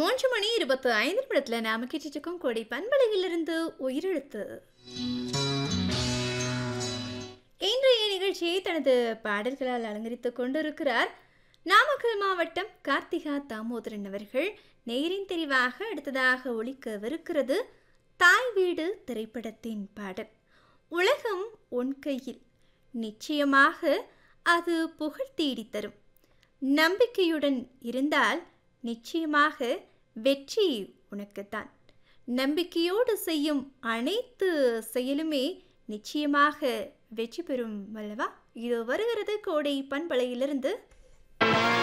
மூன்று மணி இருபத்து ஐந்து நிமிடத்தில் நாம கேட்டுருக்கோம் கோடை பண்பலையிலிருந்து உயிரெழுத்து இன்றைய நிகழ்ச்சியை தனது பாடல்களால் அலங்கரித்துக் கொண்டிருக்கிறார் நாமக்கல் மாவட்டம் கார்த்திகா தாமோதரன் அவர்கள் நேரின் தெரிவாக அடுத்ததாக ஒழிக்கவிருக்கிறது தாய் வீடு திரைப்படத்தின் பாடல் உலகம் உன் கையில் நிச்சயமாக அது புகழ் தேடித் தரும் நம்பிக்கையுடன் இருந்தால் நிச்சயமாக வெற்றி உனக்குத்தான் நம்பிக்கையோடு செய்யும் அனைத்து செயலுமே நிச்சயமாக வெற்றி பெறும் அல்லவா இது வருகிறது கோடை பண்பலையிலிருந்து